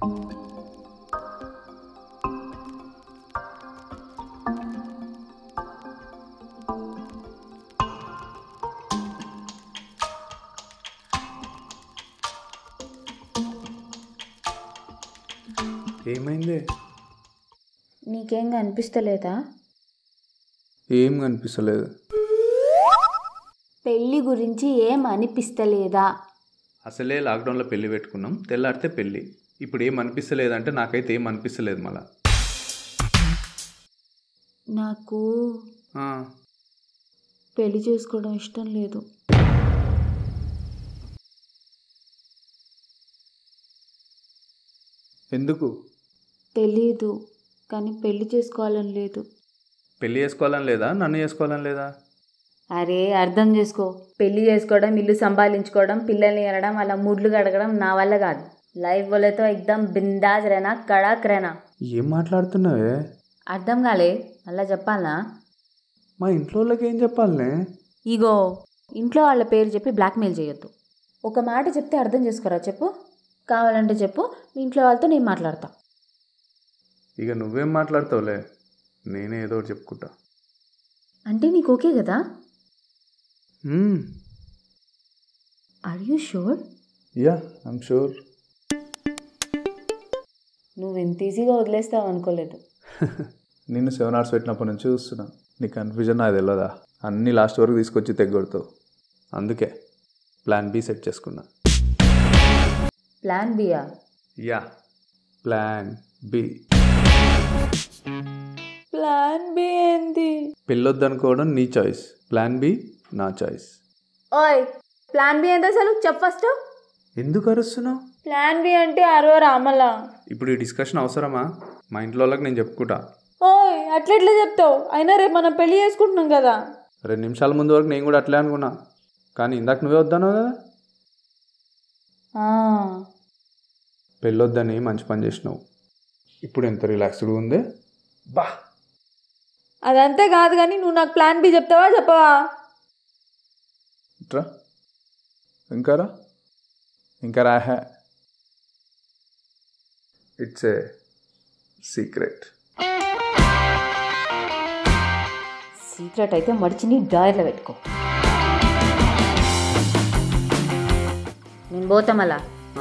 ఏమైంది నీకేం కనిపిస్తలేదా ఏం కనిపిస్తలేదు పెళ్ళి గురించి ఏం అనిపిస్తలేదా అసలే లాక్డౌన్లో పెళ్లి పెట్టుకున్నాం తెల్లారితే పెళ్ళి ఇప్పుడు ఏం అనిపిస్తలేదంటే నాకైతే ఏం అనిపిస్తలేదు మళ్ళా నాకు ఆ, పెళ్లి చేసుకోవడం ఇష్టం లేదు ఎందుకు తెలీదు కానీ పెళ్లి చేసుకోవాలని లేదు పెళ్లి చేసుకోవాలని లేదా నన్ను చేసుకోవాలని లేదా అరే అర్థం చేసుకో పెళ్లి చేసుకోవడం ఇల్లు సంపాదించుకోవడం పిల్లల్ని అనడం అలా ముడ్లు కడగడం నా వల్ల కాదు లైఫ్ బోలేతో ఎక్దమ్ బిందాజ్ రేనా కడాక్ రేనా ఏం మాట్లాడుతున్నావే అర్థం కాలే మళ్ళా చెప్పాలా మా ఇంట్లో వాళ్ళకి ఏం చెప్పాలనే ఇగో ఇంట్లో వాళ్ళ పేరు చెప్పి బ్లాక్మెయిల్ చేయొద్దు ఒక మాట చెప్తే అర్థం చేసుకోరా చెప్పు కావాలంటే చెప్పు మీ ఇంట్లో వాళ్ళతో నేను మాట్లాడతా ఇక నువ్వేం మాట్లాడతావులే నేనే ఏదో ఒకటి చెప్పుకుంటా అంటే నీకు ఓకే కదా hmm. Are you sure yeah I'm sure నువ్వు ఇంత ఈజీగా వదిలేస్తావు అనుకోలేదు నిన్ను సెవెన్ అవర్స్ పెట్టినప్పటి నుంచి చూస్తున్నా నీ కన్ఫ్యూజన్ నాకు తెలియదా అన్నీ లాస్ట్ వరకు తీసుకొచ్చి తెగొడతావు అందుకే ప్లాన్ బి సెట్ చేసుకున్నా ప్లాన్ బియా yeah plan B plan B ఏంది పెళ్ళొద్దనుకోవడం నీ చాయిస్ ప్లాన్ బి నా చాయిస్ ఓయ్ ప్లాన్ బి ఏందో అసలు చెప్పు ఫస్ట్ ఎందుకు అరుస్తున్నావు ప్లాన్ బి అంటే అరవ రామలా ఇప్పుడు ఈ డిస్కషన్ అవసరమా మా ఇంట్లో వాళ్ళకి నేను చెప్పుకుంటా ఓయ్ అట్లెట్లా చెప్తావు అయినా రేపు మనం పెళ్లి చేసుకుంటున్నాం కదా రెండు నిమిషాల ముందు వరకు నేను కూడా అట్లే అనుకున్నా కానీ ఇందాక నువ్వే వద్దన్నావు కదా పెళ్ళొద్దని మంచి పని చేసినావు ఇప్పుడు ఎంత రిలాక్స్డ్గా ఉంది బా అదంతా కాదు కానీ నువ్వు నాకు ప్లాన్ బి చెప్తావా చెప్పవా ఇట్రా ఇంకారా ఇంకా రాహే ఇట్స్ ఏ సీక్రెట్ సీక్రెట్ అయితే మడిచిని డాయర్లో పెట్టుకో నేను పోతా మళ్ళా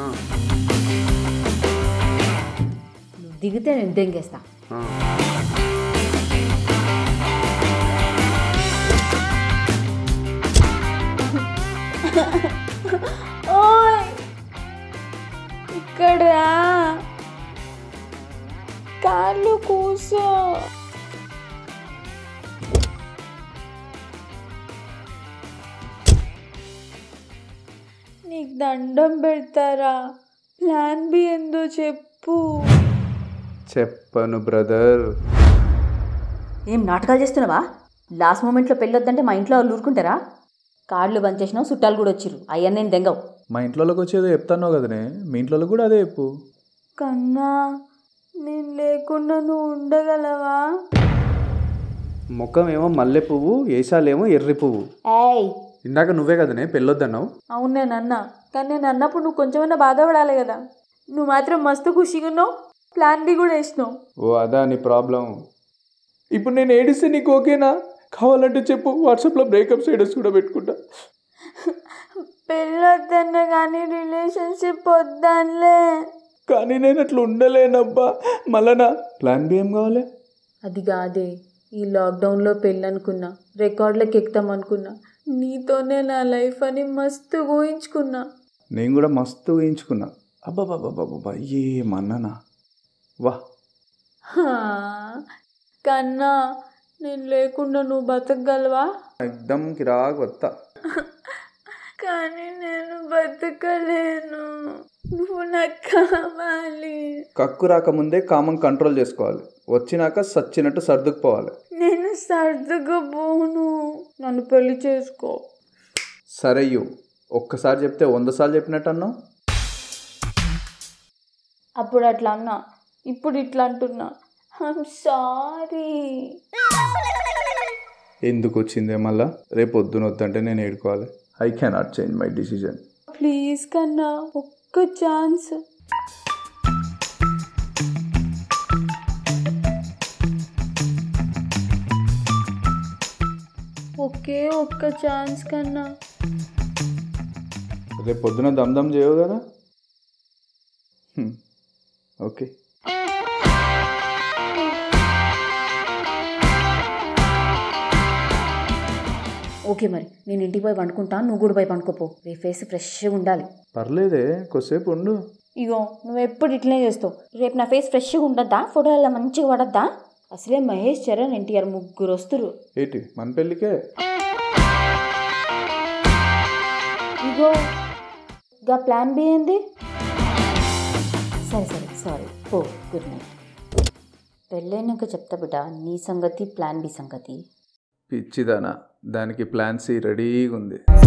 నువ్వు దిగితే నేను దెంగేస్తా ఓయ్ ఇక్కడ కాళ్ళు కూసో నీకు దండం పెడతారా ప్లాన్ బి ఏందో చెప్పు చెప్పను బ్రదర్ ఏం నాటకాలు చేస్తున్నావా లాస్ట్ మూమెంట్లో పెళ్ళొద్దంటే మా ఇంట్లో వాళ్ళు ఊరుకుంటారా కార్డులు బంద్ చేసినావు చుట్టాలు కూడా వచ్చిర్రు అయ్యా నేను దెంగవు మా ఇంట్లోకి వచ్చేదో చెప్తాను కదనే మీ ఇంట్లో కూడా అదే చెప్పు కన్నా నేను లేకుండా నువ్వు ఉండగలవా ముఖం ఏమో మల్లె పువ్వు ఏషాలేమో ఎర్రి పువ్వు ఏయ్ ఇందాక నువ్వే కదనే పెళ్ళొద్దన్నావు అవును నేను అన్నా కానీ నేను అన్నప్పుడు నువ్వు కొంచెమైనా బాధపడాలి కదా నువ్వు మాత్రం మస్తు ఖుషిగా ఉన్నావు ప్లాన్ బి కూడా వేసినావు ఓ అదా నీ ప్రాబ్లం ఇప్పుడు నేను ఏడిస్తే నీకు ఓకేనా కావాలంటే చెప్పు వాట్సాప్లో బ్రేకప్ స్టేటస్ కూడా పెట్టుకుంటా పెళ్ళొద్దన్న కానీ రిలేషన్షిప్ వద్దనిలే కానీ నేను అట్లా ఉండలేనబ్బా మళ్ళనా ప్లాన్ బి ఏం కావాలి అది కాదే ఈ లాక్డౌన్లో పెళ్ళి అనుకున్నా రికార్డులకు ఎక్కుతాం అనుకున్నా నీతోనే నా లైఫ్ అని మస్తు ఊహించుకున్నా నేను కూడా మస్తు ఊహించుకున్నా అబ్బాబాబాబాబా ఏమన్నానా వా హా, కన్నా నేను లేకుండా నువ్వు బతకగలవా ఎక్దమ్ కిరాక్ వత్తా కానీ నేను బతకలేను నువ్వు నాకు కావాలి కక్కు రాకముందే కామం కంట్రోల్ చేసుకోవాలి వచ్చినాక సచ్చినట్టు సర్దుకుపోవాలి నేను సర్దుకుపోను నన్ను పెళ్లి చేసుకో సరయ్యు ఒక్కసారి చెప్తే వంద సార్లు చెప్పినట్టు అన్నావు అప్పుడు అట్లా అన్నా ఇప్పుడు ఇట్లా అంటున్నా ఐమ్ సారీ ఎందుకు వచ్చిందే మళ్ళా రేపు పొద్దున వద్దంటే నేను ఏడుకోవాలి I cannot change my decision please కన్నా ఒక్క ఛాన్స్ ఒకే ఒక్క ఛాన్స్ కన్నా రేపు పొద్దున దమ్ దమ్ చేయవు కదా హ్మ్. ఓకే ఓకే మరి నేను ఇంటికి పోయి పండుకుంటా నువ్వు కూడా పోయి పండుకోపో రేపు ఫేస్ ఫ్రెష్గా ఉండాలి పర్లేదే కొద్దిసేపు ఉండు ఇగో నువ్వు ఎప్పుడు ఇట్లనే చేస్తావు రేపు నా ఫేస్ ఫ్రెష్గా ఉండద్దా ఫోటోలలో మంచిగా పడద్దా అసలే మహేష్ చరణ్ ఎన్టీఆర్ ముగ్గురు వస్తురు ఏంటి మన పెళ్ళికే ఇగో గా ప్లాన్ బి ఏంది సరే సరే సారీ ఓ గుడ్ నైట్ పెళ్ళైనాక చెప్తా బిడ్డ నీ సంగతి ప్లాన్ బి సంగతి పిచ్చిదానా దానికి ప్లాన్ సి రెడీగా ఉంది